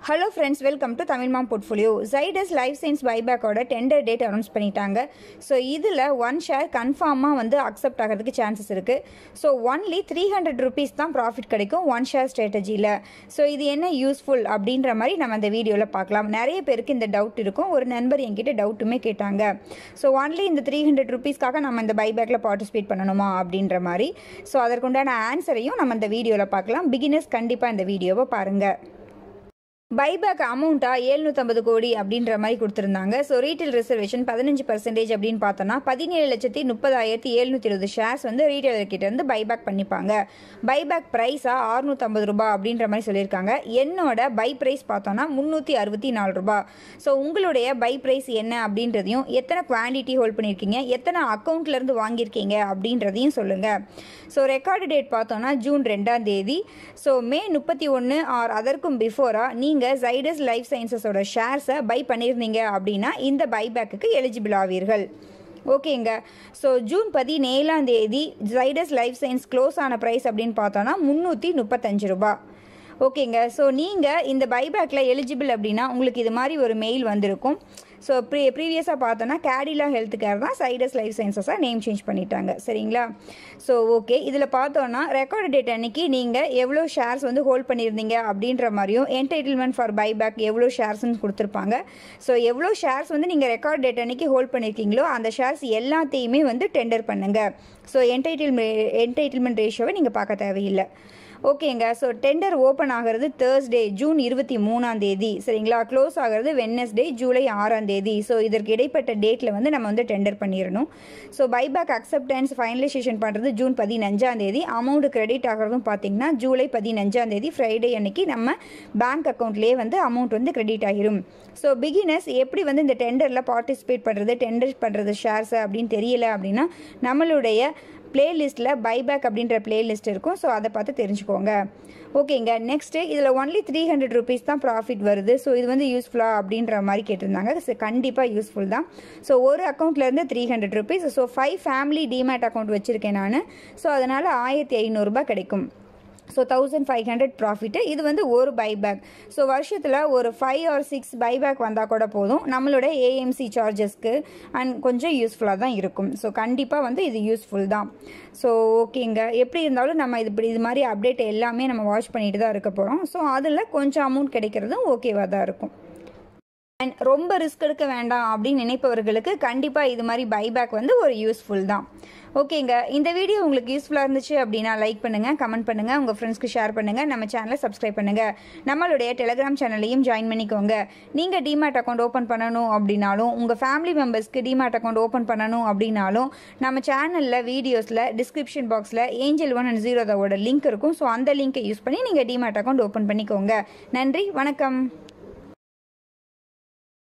hello friends welcome to Tamil mom portfolio Zydus life science பைபேக்கோட tender date announce பண்ணிட்டாங்க so இதில் one share கன்ஃபார்மாக வந்து அக்செப்ட் ஆகிறதுக்கு சான்சஸ் இருக்குது so only three hundred rupees தான் ப்ராஃபிட் கிடைக்கும் ஒன் ஷேர் ஸ்ட்ராட்டஜியில் ஸோ இது என்ன யூஸ்ஃபுல் அப்படின்ற மாதிரி நம்ம இந்த வீடியோவில் பார்க்கலாம் நிறைய பேருக்கு இந்த டவுட் இருக்கும் ஒரு நண்பர் என்கிட்ட டவுட்டுமே கேட்டாங்க ஸோ ஒன்லி இந்த த்ரீ ஹண்ட்ரட் ருபீஸ்க்காக நம்ம இந்த பைபேக்கில் பார்ட்டிசிபேட் பண்ணணுமா அப்படின்ற மாதிரி ஸோ அதற்குண்டான ஆன்சரையும் நம்ம இந்த வீடியோவில் பார்க்கலாம் பிகினர்ஸ் கண்டிப்பாக இந்த வீடியோவை பாருங்கள் பைபேக் அமௌண்ட்டாக ஏழ்நூற்றம்பது கோடி அப்படின்ற மாதிரி கொடுத்துருந்தாங்க ஸோ ரீட்டைல் ரிசர்வேஷன் பதினஞ்சு பர்சன்டேஜ் அப்படின்னு பார்த்தோன்னா பதினேழு லட்சத்தி முப்பதாயிரத்தி எழுநூற்றி இருபது ஷேர்ஸ் வந்து ரீட்டைலர் கிட்ட இருந்து பைபேக் பண்ணிப்பாங்க பைபேக் ப்ரைஸாக அறுநூற்றம்பது ரூபாய் அப்படின்ற மாதிரி சொல்லியிருக்காங்க என்னோட பை ப்ரைஸ் பார்த்தோன்னா முந்நூற்றி அறுபத்தி நாலு ரூபாய் ஸோ உங்களுடைய பை ப்ரைஸ் என்ன அப்படின்றதையும் எத்தனை குவான்டிட்டி ஹோல்ட் பண்ணியிருக்கீங்க எத்தனை அக்கௌண்ட்லேருந்து வாங்கியிருக்கீங்க அப்படின்றதையும் சொல்லுங்கள் ஸோ ரெக்கார்டு டேட் பார்த்தோன்னா ஜூன் ரெண்டாம் தேதி ஸோ மே முப்பத்தி ஒன்று ஆர் அதற்கும் பிஃபோராக நீங்கள் ஜைடஸ் லைஃப் சயின்சஸோட ஷேர்ஸை பை பண்ணியிருந்தீங்க அப்படின்னா இந்த பைபேக்குக்கு எலிஜிபிள் ஆவீர்கள் ஓகேங்க ஸோ ஜூன் பதினேழாம் தேதி ஜைடஸ் லைஃப் சயின்ஸ் க்ளோஸ் ஆன ப்ரைஸ் அப்படின்னு பார்த்தோன்னா முந்நூற்றி முப்பத்தஞ்சு ரூபா ஓகேங்க ஸோ நீங்கள் இந்த பைபேக்கில் எலிஜிபிள் அப்படின்னா உங்களுக்கு இது மாதிரி ஒரு மெயில் வந்திருக்கும் ஸோ ப்ரீ ப்ரீவியஸாக பார்த்தோன்னா கேடிலா ஹெல்த் கேர் தான் சைடஸ் லைஃப் சயின்சஸாக நேம் சேஞ்ச் பண்ணிட்டாங்க சரிங்களா ஸோ ஓகே இதில் பார்த்தோன்னா ரெக்கார்டு டேட் அன்னைக்கு நீங்கள் எவ்வளோ ஷேர்ஸ் வந்து ஹோல்ட் பண்ணியிருந்தீங்க அப்படின்ற மாதிரியும் என்டைட்டில்மெண்ட் ஃபார் பைபேக் எவ்வளோ ஷேர்ஸ்னு கொடுத்துருப்பாங்க ஸோ எவ்வளோ ஷேர்ஸ் வந்து நீங்கள் ரெக்கார்ட் டேட் அன்னைக்கு ஹோல்ட் பண்ணியிருக்கீங்களோ அந்த ஷேர்ஸ் எல்லாத்தையுமே வந்து டெண்டர் பண்ணுங்கள் ஸோ என்டைட்டில்மெ என்டைட்டில்மெண்ட் ரேஷியோவை நீங்கள் பார்க்க தேவையில்லை ஓகேங்க ஸோ டெண்டர் ஓப்பன் ஆகிறது தேர்ஸ்டே ஜூன் இருபத்தி மூணாம் தேதி சரிங்களா க்ளோஸ் ஆகிறது வெட்னஸ்டே ஜூலை ஆறாம் தேதி ஸோ இதற்கு இடைப்பட்ட டேட்டில் வந்து நம்ம வந்து டெண்டர் பண்ணிடணும் ஸோ பைபேக் அக்செப்டன்ஸ் ஃபைனலைசேஷன் பண்ணுறது ஜூன் பதினஞ்சாம் தேதி அமௌண்ட் கிரெடிட் ஆகிறதும் பார்த்தீங்கன்னா ஜூலை பதினஞ்சாம் தேதி ஃப்ரைடே அன்னைக்கு நம்ம பேங்க் அக்கௌண்ட்லேயே வந்து அமௌண்ட் வந்து கிரெடிட் ஆகிரும் ஸோ பிகினர்ஸ் எப்படி வந்து இந்த டெண்டரில் பார்ட்டிசிபேட் பண்ணுறது டெண்டர் பண்ணுறது ஷேர்ஸ் அப்படின்னு தெரியல அப்படின்னா நம்மளுடைய பிளேலிஸ்ட்டில் பைபேக் அப்படின்ற பிளேலிஸ்ட் இருக்கும் ஸோ அதை பார்த்து தெரிஞ்சுக்கோங்க ஓகேங்க நெக்ஸ்ட்டு இதில் ஒன்லி த்ரீ ஹண்ட்ரட் ருபீஸ் தான் ப்ராஃபிட் வருது ஸோ இது வந்து யூஸ்ஃபுல்லாக அப்படின்ற மாதிரி கேட்டிருந்தாங்க ஸோ கண்டிப்பாக யூஸ்ஃபுல் தான் ஸோ ஒரு அக்கௌண்ட்லேருந்து three hundred rupees so five family demat account வச்சுருக்கேன் நான் ஸோ அதனால் ஆயிரத்தி ஐநூறுரூபா கிடைக்கும் so thousand five hundred profit இது வந்து ஒரு பைபேக் ஸோ வருஷத்தில் ஒரு ஃபைவ் ஆர் சிக்ஸ் பைபேக் வந்தால் கூட போதும் நம்மளோட ஏஎம்சி சார்ஜஸ்க்கு அண்ட் கொஞ்சம் யூஸ்ஃபுல்லாக தான் இருக்கும் ஸோ கண்டிப்பாக வந்து இது யூஸ்ஃபுல் தான் ஸோ ஓகேங்க எப்படி இருந்தாலும் நம்ம இது இப்படி இது மாதிரி அப்டேட் எல்லாமே நம்ம வாட்ச் பண்ணிட்டு தான் இருக்க போகிறோம் ஸோ அதில் கொஞ்சம் அமௌண்ட் கிடைக்கிறதும் ஓகேவாக தான் இருக்கும் அண்ட் ரொம்ப ரிஸ்க் எடுக்க வேண்டாம் அப்படின்னு நினைப்பவர்களுக்கு கண்டிப்பாக இது மாதிரி பைபேக் வந்து ஒரு யூஸ்ஃபுல் தான் ஓகேங்க இந்த வீடியோ உங்களுக்கு யூஸ்ஃபுல்லாக இருந்துச்சு அப்படின்னா லைக் பண்ணுங்கள் கமெண்ட் பண்ணுங்கள் உங்கள் ஃப்ரெண்ட்ஸ்க்கு ஷேர் பண்ணுங்கள் நம்ம சேனலை சப்ஸ்கிரைப் பண்ணுங்கள் நம்மளுடைய டெலிகிராம் சேனலையும் ஜாயின் பண்ணிக்கோங்க நீங்கள் டிமேட் அக்கௌண்ட் ஓப்பன் பண்ணணும் அப்படின்னாலும் உங்கள் ஃபேமிலி மெம்பர்ஸ்க்கு டிமேட் அக்கௌண்ட் ஓப்பன் பண்ணணும் அப்படின்னாலும் நம்ம சேனலில் வீடியோஸில் டிஸ்கிரிப்ஷன் பாக்ஸில் ஏஞ்சல் ஒன் அண்ட் ஜீரோதோட லிங்க் இருக்கும் ஸோ அந்த லிங்க்கை யூஸ் பண்ணி நீங்கள் டிமேட் அக்கௌண்ட் ஓப்பன் பண்ணிக்கோங்க நன்றி வணக்கம்